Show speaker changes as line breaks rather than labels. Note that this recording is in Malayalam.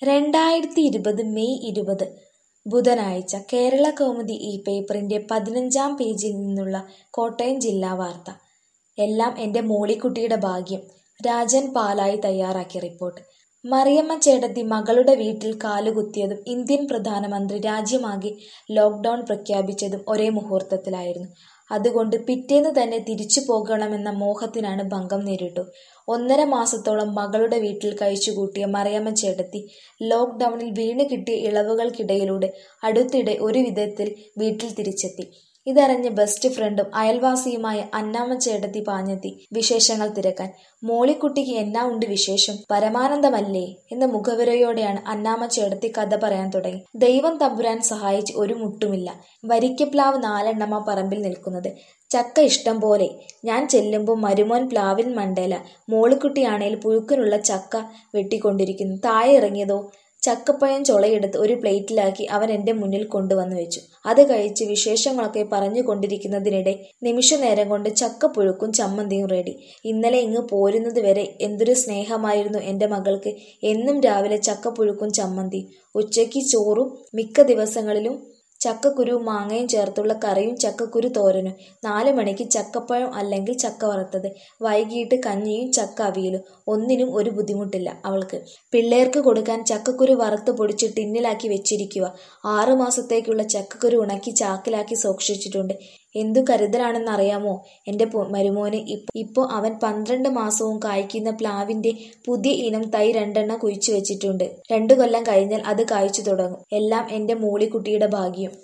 രണ്ടായിരത്തി ഇരുപത് മെയ് ഇരുപത് ബുധനാഴ്ച കേരളകൗമുദി ഈ പേപ്പറിന്റെ പതിനഞ്ചാം പേജിൽ നിന്നുള്ള കോട്ടയം ജില്ലാ വാർത്ത എല്ലാം എന്റെ മോളിക്കുട്ടിയുടെ ഭാഗ്യം രാജൻ പാലായി തയ്യാറാക്കിയ റിപ്പോർട്ട് മറിയമ്മ ചേട്ടത്തി മകളുടെ വീട്ടിൽ കാലുകുത്തിയതും ഇന്ത്യൻ പ്രധാനമന്ത്രി രാജ്യമാകെ ലോക്ക്ഡൌൺ പ്രഖ്യാപിച്ചതും ഒരേ മുഹൂർത്തത്തിലായിരുന്നു അതുകൊണ്ട് പിറ്റേന്ന് തന്നെ തിരിച്ചു പോകണമെന്ന മോഹത്തിനാണ് ഭംഗം നേരിട്ടു ഒന്നര മാസത്തോളം മകളുടെ വീട്ടിൽ കഴിച്ചുകൂട്ടിയ മറിയമ്മ ചേട്ടത്തി ലോക്ക്ഡൌണിൽ വീണ് കിട്ടിയ ഇളവുകൾക്കിടയിലൂടെ അടുത്തിടെ ഒരു വിധത്തിൽ വീട്ടിൽ തിരിച്ചെത്തി ഇതറിഞ്ഞ് ബെസ്റ്റ് ഫ്രണ്ടും അയൽവാസിയുമായ അന്നാമ്മ ചേട്ടത്തി പാഞ്ഞെത്തി വിശേഷങ്ങൾ തിരക്കാൻ മോളിക്കുട്ടിക്ക് എന്നാ ഉണ്ട് വിശേഷം പരമാനന്ദമല്ലേ എന്ന മുഖവിരയോടെയാണ് അന്നാമ്മ ചേട്ടത്തി കഥ പറയാൻ തുടങ്ങി ദൈവം തമ്പുരാൻ സഹായിച്ച് ഒരു മുട്ടുമില്ല വരിക്കപ്ലാവ് നാലെണ്ണമ പറമ്പിൽ നിൽക്കുന്നത് ചക്ക ഇഷ്ടം പോലെ ഞാൻ ചെല്ലുമ്പോൾ മരുമോൻ പ്ലാവിൻ മണ്ടേല മോളിക്കുട്ടിയാണേൽ പുഴുക്കിനുള്ള ചക്ക വെട്ടിക്കൊണ്ടിരിക്കുന്നു താഴെ ഇറങ്ങിയതോ ചക്കപ്പഴം ചൊളയെടുത്ത് ഒരു പ്ലേറ്റിലാക്കി അവൻ എന്റെ മുന്നിൽ കൊണ്ടുവന്നു വെച്ചു അത് കഴിച്ച് വിശേഷങ്ങളൊക്കെ പറഞ്ഞു കൊണ്ടിരിക്കുന്നതിനിടെ നിമിഷനേരം കൊണ്ട് ചക്കപ്പുഴുക്കും ചമ്മന്തിയും റെഡി ഇന്നലെ ഇങ്ങ് പോരുന്നത് വരെ എന്തൊരു സ്നേഹമായിരുന്നു എന്റെ മകൾക്ക് എന്നും രാവിലെ ചക്കപ്പുഴുക്കും ചമ്മന്തിയും ഉച്ചയ്ക്ക് ചോറും മിക്ക ദിവസങ്ങളിലും ചക്കക്കുരു മാങ്ങയും ചേർത്തുള്ള കറിയും ചക്കക്കുരു തോരനും നാല് മണിക്ക് ചക്കപ്പഴം അല്ലെങ്കിൽ ചക്ക വറുത്തത് വൈകിട്ട് കഞ്ഞിയും ചക്ക അവിയലും ഒന്നിനും ഒരു ബുദ്ധിമുട്ടില്ല അവൾക്ക് പിള്ളേർക്ക് കൊടുക്കാൻ ചക്കക്കുരു വറുത്ത് പൊടിച്ച് ടിന്നിലാക്കി വെച്ചിരിക്കുക ആറു മാസത്തേക്കുള്ള ചക്കക്കുരു ഉണക്കി ചാക്കിലാക്കി സൂക്ഷിച്ചിട്ടുണ്ട് എന്തു കരുതലാണെന്നറിയാമോ എന്റെ മരുമോന് ഇപ്പോ അവൻ പന്ത്രണ്ട് മാസവും കായ്ക്കുന്ന പ്ലാവിന്റെ പുതിയ ഇനം തൈ രണ്ടെണ്ണം കുഴിച്ചു വെച്ചിട്ടുണ്ട് രണ്ടു കൊല്ലം കഴിഞ്ഞാൽ അത് കായ്ച്ചു തുടങ്ങും എല്ലാം എന്റെ മൂളിക്കുട്ടിയുടെ ഭാഗ്യം